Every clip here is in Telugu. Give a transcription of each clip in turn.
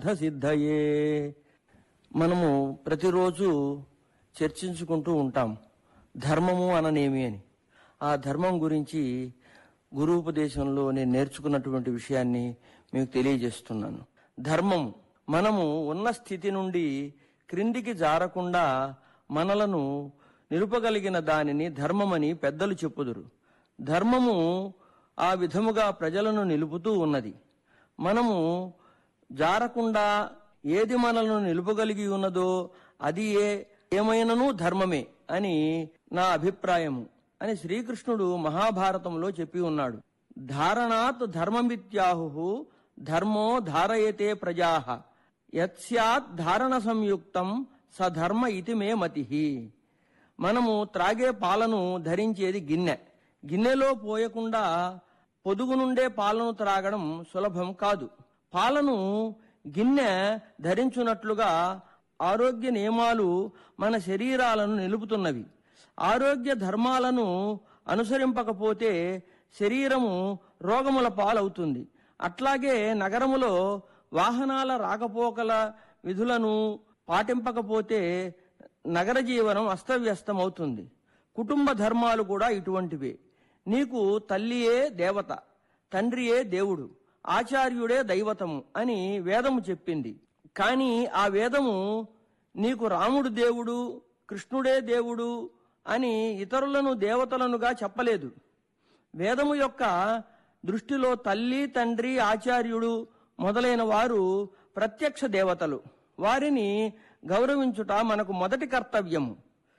సిద్ధయే మనము ప్రతిరోజు చర్చించుకుంటూ ఉంటాం ధర్మము అననేమి అని ఆ ధర్మం గురించి గురూపదేశంలో నేను నేర్చుకున్నటువంటి విషయాన్ని మీకు తెలియజేస్తున్నాను ధర్మం మనము ఉన్న స్థితి నుండి క్రిందికి జారకుండా మనలను నిలుపగలిగిన దానిని ధర్మమని పెద్దలు చెప్పుదురు ధర్మము ఆ విధముగా ప్రజలను నిలుపుతూ ఉన్నది మనము జారకుండా ఏది మనలను నిలుపగలిగి ఉన్నదో అది ఏ ఏమైనను ధర్మమే అని నా అభిప్రాయము అని శ్రీకృష్ణుడు మహాభారతంలో చెప్పి ఉన్నాడు ధారణాత్ ధర్మమిత్యాహు ధర్మో ధారయతే ప్రజాహ యత్స్యాత్ ధారణ సంయుక్తం సధర్మ ఇతి మే మతిహి మనము త్రాగే పాలను ధరించేది గిన్నె గిన్నెలో పోయకుండా పొదుగు నుండే పాలను త్రాగడం సులభం కాదు పాలను గిన్నె ధరించున్నట్లుగా ఆరోగ్య నియమాలు మన శరీరాలను నిలుపుతున్నవి ఆరోగ్య ధర్మాలను అనుసరింపకపోతే శరీరము రోగముల పాలవుతుంది అట్లాగే నగరములో వాహనాల రాకపోకల విధులను పాటింపకపోతే నగర జీవనం అస్తవ్యస్తమవుతుంది కుటుంబ ధర్మాలు కూడా ఇటువంటివే నీకు తల్లియే దేవత తండ్రియే దేవుడు ఆచార్యుడే దైవతము అని వేదము చెప్పింది కానీ ఆ వేదము నీకు రాముడు దేవుడు కృష్ణుడే దేవుడు అని ఇతరులను దేవతలనుగా చెప్పలేదు వేదము యొక్క దృష్టిలో తల్లి తండ్రి ఆచార్యుడు మొదలైన వారు ప్రత్యక్ష దేవతలు వారిని గౌరవించుట మనకు మొదటి కర్తవ్యము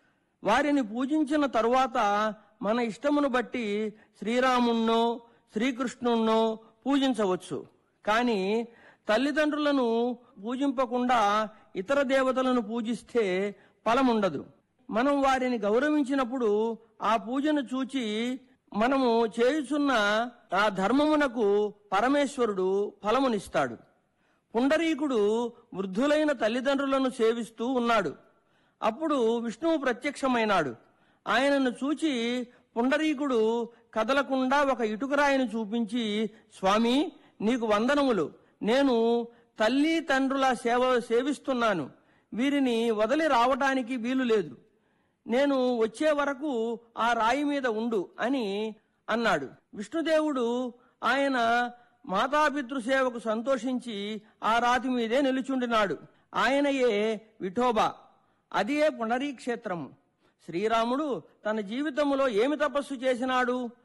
వారిని పూజించిన తరువాత మన ఇష్టమును బట్టి శ్రీరాముణ్ణో శ్రీకృష్ణుణ్ణో పూజించవచ్చు కానీ తల్లిదండ్రులను పూజింపకుండా ఇతర దేవతలను పూజిస్తే ఫలముండదు మనం వారిని గౌరవించినప్పుడు ఆ పూజను చూచి మనము చేయుచున్న ఆ ధర్మమునకు పరమేశ్వరుడు ఫలమునిస్తాడు పుండరీకుడు వృద్ధులైన తల్లిదండ్రులను సేవిస్తూ ఉన్నాడు అప్పుడు విష్ణువు ప్రత్యక్షమైనాడు ఆయనను చూచి పుండరీకుడు కదలకుండా ఒక ఇటుకరాయిని చూపించి స్వామి నీకు వందనములు నేను తల్లి తండ్రుల సేవ సేవిస్తున్నాను వీరిని వదిలి రావటానికి వీలు లేదు నేను వచ్చే వరకు ఆ రాయి మీద ఉండు అని అన్నాడు విష్ణుదేవుడు ఆయన మాతాపితృ సేవకు సంతోషించి ఆ రాతి మీదే నిలుచుండినాడు ఆయనయే విఠోబా అదియే పునరీక్షేత్రము శ్రీరాముడు తన జీవితంలో ఏమి తపస్సు చేసినాడు